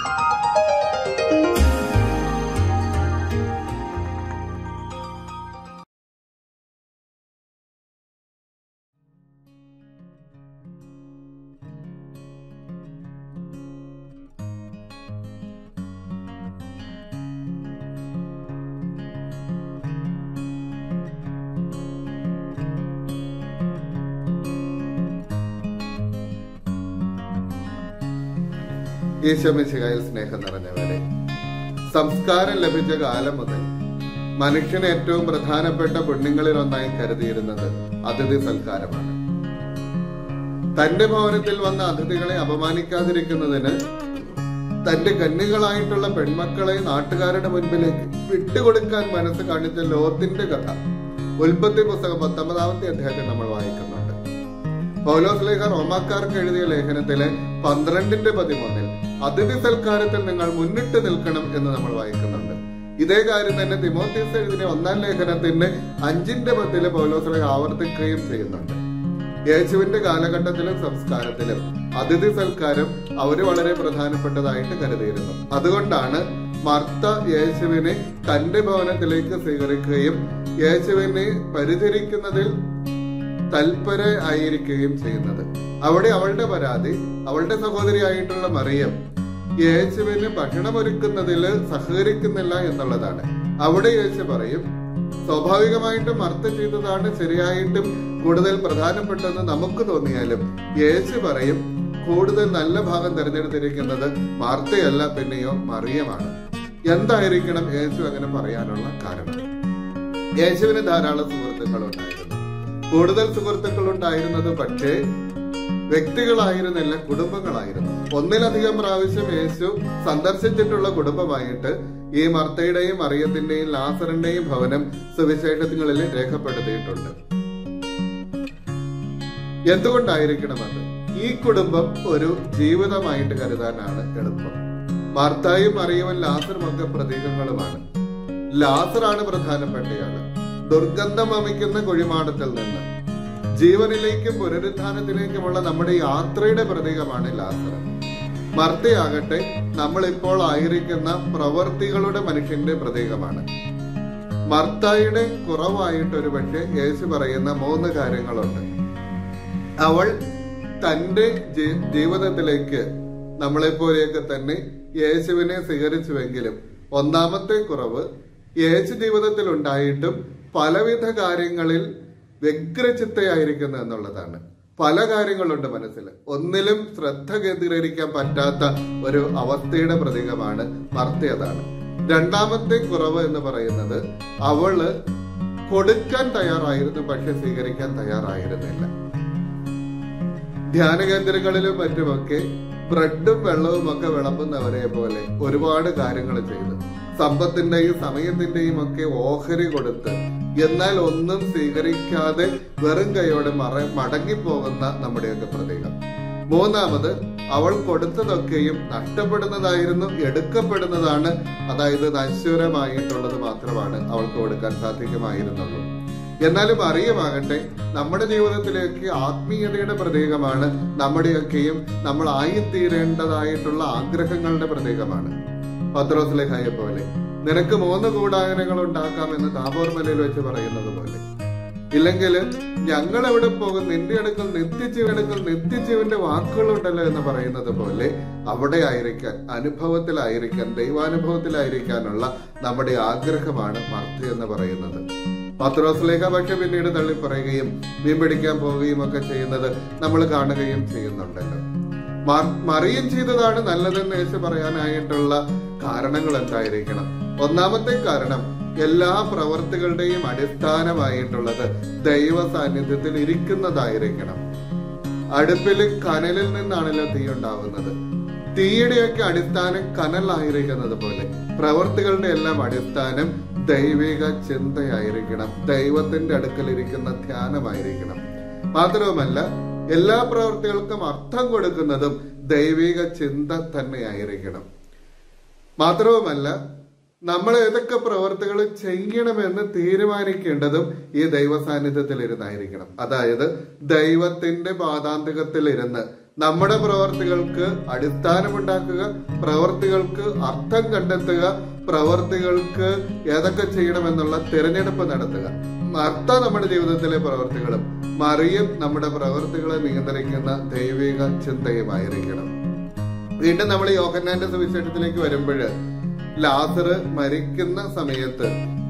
ഈശോമിശിഹായിൽ സ്നേഹം നിറഞ്ഞവരെ സംസ്കാരം ലഭിച്ച കാലം മുതൽ മനുഷ്യന് ഏറ്റവും പ്രധാനപ്പെട്ട പുണ്യങ്ങളിൽ ഒന്നായി കരുതിയിരുന്നത് അതിഥി സൽക്കാരമാണ് തന്റെ ഭവനത്തിൽ വന്ന അതിഥികളെ അപമാനിക്കാതിരിക്കുന്നതിന് തന്റെ കന്യകളായിട്ടുള്ള പെൺമക്കളെ നാട്ടുകാരുടെ മുൻപിലേക്ക് വിട്ടുകൊടുക്കാൻ മനസ്സ് കാണിച്ച ലോത്തിന്റെ കഥ ഉൽപ്പത്തി പുസ്തകം പത്തൊമ്പതാമത്തെ അധ്യായത്തിൽ നമ്മൾ വായിക്കുന്നുണ്ട് പൗലോസ് ലേഖ റോമാക്കാർക്ക് എഴുതിയ ലേഖനത്തിലെ പന്ത്രണ്ടിന്റെ പതിമൂന്നിൽ അതിഥി സൽക്കാരത്തിൽ നിങ്ങൾ മുന്നിട്ട് നിൽക്കണം എന്ന് നമ്മൾ വായിക്കുന്നുണ്ട് ഇതേ കാര്യം തന്നെ തിമോത്തീസ് എഴുതിയ ഒന്നാം ലേഖനത്തിന്റെ അഞ്ചിന്റെ പത്തില് പൗലോസ് ലേഖ ആവർത്തിക്കുകയും ചെയ്യുന്നുണ്ട് യേശുവിന്റെ കാലഘട്ടത്തിലും സംസ്കാരത്തിലും അതിഥി സൽക്കാരം അവര് വളരെ പ്രധാനപ്പെട്ടതായിട്ട് കരുതിയിരുന്നു അതുകൊണ്ടാണ് മർത്ത യേശുവിനെ തന്റെ ഭവനത്തിലേക്ക് സ്വീകരിക്കുകയും യേശുവിനെ പരിചരിക്കുന്നതിൽ തൽപര ആയിരിക്കുകയും ചെയ്യുന്നത് അവിടെ അവളുടെ പരാതി അവളുടെ സഹോദരിയായിട്ടുള്ള മറിയം യേശുവിന് ഭക്ഷണമൊരുക്കുന്നതിൽ സഹകരിക്കുന്നില്ല എന്നുള്ളതാണ് അവിടെ യേശു പറയും സ്വാഭാവികമായിട്ടും മർത്ത ചെയ്തതാണ് ശരിയായിട്ടും കൂടുതൽ പ്രധാനപ്പെട്ടെന്ന് നമുക്ക് തോന്നിയാലും യേശു പറയും കൂടുതൽ നല്ല ഭാഗം തിരഞ്ഞെടുത്തിരിക്കുന്നത് മാർത്തയല്ല പിന്നെയോ മറിയമാണ് എന്തായിരിക്കണം യേശു അങ്ങനെ പറയാനുള്ള കാരണം യേശുവിന് ധാരാളം സുഹൃത്തുക്കൾ ഉണ്ടായിരുന്നു കൂടുതൽ സുഹൃത്തുക്കൾ ഉണ്ടായിരുന്നത് പക്ഷേ വ്യക്തികളായിരുന്നില്ല കുടുംബങ്ങളായിരുന്നു ഒന്നിലധികം പ്രാവശ്യം യേശു സന്ദർശിച്ചിട്ടുള്ള കുടുംബമായിട്ട് ഈ മർത്തയുടെയും മറിയത്തിന്റെയും ലാസറിന്റെയും ഭവനം സുവിശേഷങ്ങളിൽ രേഖപ്പെടുത്തിയിട്ടുണ്ട് എന്തുകൊണ്ടായിരിക്കണം അത് ഈ കുടുംബം ഒരു ജീവിതമായിട്ട് കരുതാനാണ് എളുപ്പം മാർത്തായും മറിയവും ലാസറും ഒക്കെ പ്രതീകങ്ങളുമാണ് ലാസറാണ് പ്രധാനപ്പെട്ടയാള് ദുർഗന്ധം വമിക്കുന്ന കുഴിമാടത്തിൽ നിന്ന് ജീവനിലേക്കും പുനരുത്ഥാനത്തിലേക്കുമുള്ള നമ്മുടെ യാത്രയുടെ പ്രതീകമാണ് ലാസർ മർത്തയാകട്ടെ നമ്മൾ ഇപ്പോൾ ആയിരിക്കുന്ന പ്രവർത്തികളുടെ മനുഷ്യന്റെ പ്രതീകമാണ് മർത്തായുടെ കുറവായിട്ട് ഒരു പക്ഷേ യേശു പറയുന്ന മൂന്ന് കാര്യങ്ങളുണ്ട് അവൾ തന്റെ ജീ- ജീവിതത്തിലേക്ക് നമ്മളെപ്പോലെയൊക്കെ തന്നെ യേശുവിനെ സ്വീകരിച്ചുവെങ്കിലും ഒന്നാമത്തെ കുറവ് യേശു ജീവിതത്തിൽ ഉണ്ടായിട്ടും പലവിധ കാര്യങ്ങളിൽ വ്യഗ്രചിത്തയായിരിക്കുന്നു എന്നുള്ളതാണ് പല കാര്യങ്ങളുണ്ട് മനസ്സിൽ ഒന്നിലും ശ്രദ്ധ കേന്ദ്രീകരിക്കാൻ പറ്റാത്ത ഒരു അവസ്ഥയുടെ പ്രതീകമാണ് മർത്യതാണ് രണ്ടാമത്തെ കുറവ് എന്ന് പറയുന്നത് അവള് കൊടുക്കാൻ തയ്യാറായിരുന്നു പക്ഷെ സ്വീകരിക്കാൻ തയ്യാറായിരുന്നില്ല ധ്യാന കേന്ദ്രങ്ങളിലും മറ്റുമൊക്കെ ബ്രെഡും വെള്ളവും ഒക്കെ വിളമ്പുന്നവരെ പോലെ ഒരുപാട് കാര്യങ്ങൾ ചെയ്തു സമ്പത്തിന്റെയും സമയത്തിന്റെയും ഒക്കെ ഓഹരി കൊടുത്ത് എന്നാൽ ഒന്നും സ്വീകരിക്കാതെ വെറും കൈയോടെ മറ മടങ്ങിപ്പോകുന്ന നമ്മുടെയൊക്കെ പ്രതീകം മൂന്നാമത് അവൾ കൊടുത്തതൊക്കെയും നഷ്ടപ്പെടുന്നതായിരുന്നു എടുക്കപ്പെടുന്നതാണ് അതായത് നശ്വരമായിട്ടുള്ളത് മാത്രമാണ് അവൾക്ക് കൊടുക്കാൻ സാധിക്കുമായിരുന്നുള്ളൂ എന്നാലും അറിയമാകട്ടെ നമ്മുടെ ജീവിതത്തിലേക്ക് ആത്മീയതയുടെ പ്രതീകമാണ് നമ്മുടെയൊക്കെയും നമ്മൾ ആയിത്തീരേണ്ടതായിട്ടുള്ള ആഗ്രഹങ്ങളുടെ പ്രതീകമാണ് പത്രോസ്ലേഖയെ പോലെ നിനക്ക് മൂന്ന് കൂടായനങ്ങൾ ഉണ്ടാക്കാമെന്ന് താപോർ മലയിൽ വെച്ച് പറയുന്നത് പോലെ ഇല്ലെങ്കിൽ ഞങ്ങൾ എവിടെ പോകും നിന്റെ അടുക്കൽ നിത്യജീവനക്കൽ നിത്യജീവന്റെ വാക്കുകളുണ്ടല്ലോ എന്ന് പറയുന്നത് പോലെ അവിടെ ആയിരിക്കാൻ അനുഭവത്തിലായിരിക്കാൻ ദൈവാനുഭവത്തിലായിരിക്കാനുള്ള നമ്മുടെ ആഗ്രഹമാണ് മർത്തി എന്ന് പറയുന്നത് പത്രോസ്ലേഖ പക്ഷെ പിന്നീട് തള്ളി പറയുകയും മീൻ പിടിക്കാൻ പോവുകയും ഒക്കെ ചെയ്യുന്നത് നമ്മൾ കാണുകയും ചെയ്യുന്നുണ്ടല്ലോ മർ- മറിയം ചെയ്തതാണ് നല്ലതെന്ന് യേശു പറയാനായിട്ടുള്ള കാരണങ്ങൾ എന്തായിരിക്കണം ഒന്നാമത്തെ കാരണം എല്ലാ പ്രവർത്തികളുടെയും അടിസ്ഥാനമായിട്ടുള്ളത് ദൈവ സാന്നിധ്യത്തിൽ ഇരിക്കുന്നതായിരിക്കണം അടുപ്പിൽ കനലിൽ നിന്നാണല്ലോ തീ ഉണ്ടാവുന്നത് തീയുടെയൊക്കെ അടിസ്ഥാനം കനലായിരിക്കുന്നത് പോലെ പ്രവർത്തികളുടെ എല്ലാം അടിസ്ഥാനം ദൈവിക ചിന്തയായിരിക്കണം ദൈവത്തിന്റെ അടുക്കൽ ഇരിക്കുന്ന ധ്യാനമായിരിക്കണം മാത്രവുമല്ല എല്ലാ പ്രവർത്തികൾക്കും അർത്ഥം കൊടുക്കുന്നതും ദൈവിക ചിന്ത തന്നെയായിരിക്കണം മാത്രവുമല്ല നമ്മൾ ഏതൊക്കെ പ്രവർത്തികൾ ചെയ്യണമെന്ന് തീരുമാനിക്കേണ്ടതും ഈ ദൈവ സാന്നിധ്യത്തിൽ ഇരുന്നായിരിക്കണം അതായത് ദൈവത്തിന്റെ പാതാന്തികത്തിൽ ഇരുന്ന് നമ്മുടെ പ്രവർത്തികൾക്ക് അടിസ്ഥാനമുണ്ടാക്കുക പ്രവർത്തികൾക്ക് അർത്ഥം കണ്ടെത്തുക പ്രവർത്തികൾക്ക് ഏതൊക്കെ ചെയ്യണമെന്നുള്ള തിരഞ്ഞെടുപ്പ് നടത്തുക മർത്ത നമ്മുടെ ജീവിതത്തിലെ പ്രവർത്തികളും മറിയം നമ്മുടെ പ്രവർത്തികളെ നിയന്ത്രിക്കുന്ന ദൈവിക ചിന്തയുമായിരിക്കണം വീണ്ടും നമ്മൾ യോഹന്നാന്റെ സുവിശേഷത്തിലേക്ക് വരുമ്പോൾ ലാസർ മരിക്കുന്ന സമയത്ത്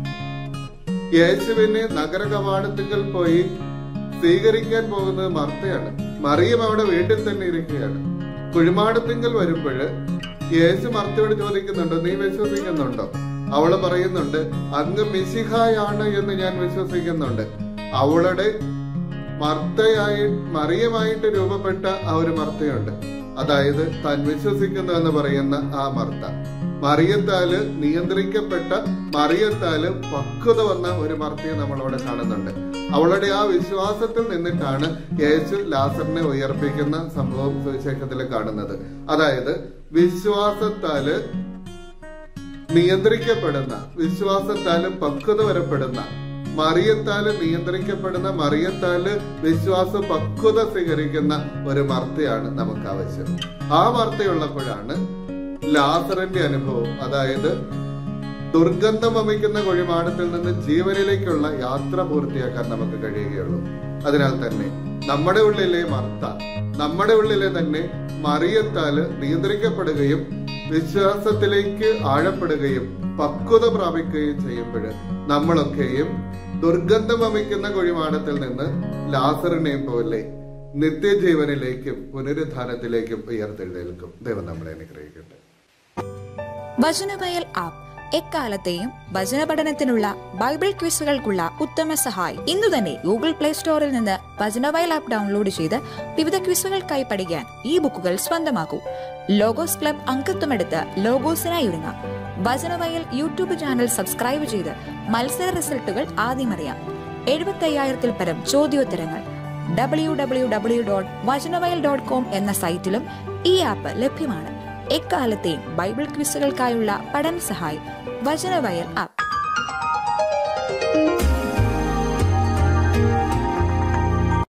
യേശുവിനെ നഗര കവാടത്തിങ്കൽ പോയി സ്വീകരിക്കാൻ പോകുന്നത് മർത്തയാണ് മറിയം അവിടെ വീട്ടിൽ തന്നെ ഇരിക്കുകയാണ് കുഴിമാടത്തിങ്കൽ വരുമ്പോൾ യേശു മർത്തയോട് ചോദിക്കുന്നുണ്ടോ നീ വിശ്വസിക്കുന്നുണ്ടോ അവള് പറയുന്നുണ്ട് അങ്ങ് മിശിഹായാണ് എന്ന് ഞാൻ വിശ്വസിക്കുന്നുണ്ട് അവളുടെ മർത്തയായി മറിയമായിട്ട് രൂപപ്പെട്ട ആ ഒരു മർത്തയുണ്ട് അതായത് താൻ വിശ്വസിക്കുന്നു എന്ന് പറയുന്ന ആ മർത്ത മറിയത്താല് നിയന്ത്രിക്കപ്പെട്ട മറിയത്താല് പക്വത വന്ന ഒരു മർത്തിയെ നമ്മളവിടെ കാണുന്നുണ്ട് അവളുടെ ആ വിശ്വാസത്തിൽ നിന്നിട്ടാണ് യേശു ലാസറിനെ ഉയർപ്പിക്കുന്ന സംഭവം സുവിശേഷത്തിൽ കാണുന്നത് അതായത് വിശ്വാസത്താല് നിയന്ത്രിക്കപ്പെടുന്ന വിശ്വാസത്താല് പക്വത വരപ്പെടുന്ന മറിയത്താല് നിയന്ത്രിക്കപ്പെടുന്ന മറിയത്താല് വിശ്വാസ പക്വത സ്വീകരിക്കുന്ന ഒരു മർത്തയാണ് നമുക്ക് ആവശ്യം ആ മർത്തയുള്ളപ്പോഴാണ് ലാസറിന്റെ അനുഭവം അതായത് ദുർഗന്ധം വമിക്കുന്ന കുഴിമാടത്തിൽ നിന്ന് ജീവനിലേക്കുള്ള യാത്ര പൂർത്തിയാക്കാൻ നമുക്ക് കഴിയുകയുള്ളൂ അതിനാൽ തന്നെ നമ്മുടെ ഉള്ളിലെ മർത്ത നമ്മുടെ ഉള്ളിലെ തന്നെ മറിയത്താല് നിയന്ത്രിക്കപ്പെടുകയും വിശ്വാസത്തിലേക്ക് ആഴപ്പെടുകയും പക്വത പ്രാപിക്കുകയും ചെയ്യുമ്പോൾ നമ്മളൊക്കെയും ദുർഗന്ധം വമിക്കുന്ന കുഴിമാടത്തിൽ നിന്ന് ലാസറിനെ പോലെ നിത്യജീവനിലേക്കും പുനരുദ്ധാനത്തിലേക്കും ഉയർത്തെഴുന്നേൽക്കും ദൈവം നമ്മളെ അനുഗ്രഹിക്കട്ടെ വചനവയൽ ആപ്പ് എക്കാലത്തെയും വചന പഠനത്തിനുള്ള ബൈബിൾ ക്വിസുകൾക്കുള്ള ഉത്തമ സഹായി ഇന്നു തന്നെ ഗൂഗിൾ പ്ലേ സ്റ്റോറിൽ നിന്ന് വചനവയൽ ആപ്പ് ഡൗൺലോഡ് ചെയ്ത് വിവിധ ക്വിസുകൾക്കായി പഠിക്കാൻ ഈ ബുക്കുകൾ സ്വന്തമാക്കൂ ലോഗോസ് ക്ലബ് അംഗത്വമെടുത്ത് ലോഗോസിനായി ഒരുങ്ങാം വചനവയൽ യൂട്യൂബ് ചാനൽ സബ്സ്ക്രൈബ് ചെയ്ത് മത്സര റിസൾട്ടുകൾ ആദ്യം അറിയാം എഴുപത്തി അയ്യായിരത്തിൽ പരം ചോദ്യോത്തരങ്ങൾ W W W dot Vachanavayal dot com എന്ന സൈറ്റിലും ഈ ആപ്പ് ലഭ്യമാണ് എക്കാലത്തെയും ബൈബിൾ ക്വിസുകൾക്കായുള്ള പഠന സഹായി വചനവയൽ ആപ്പ്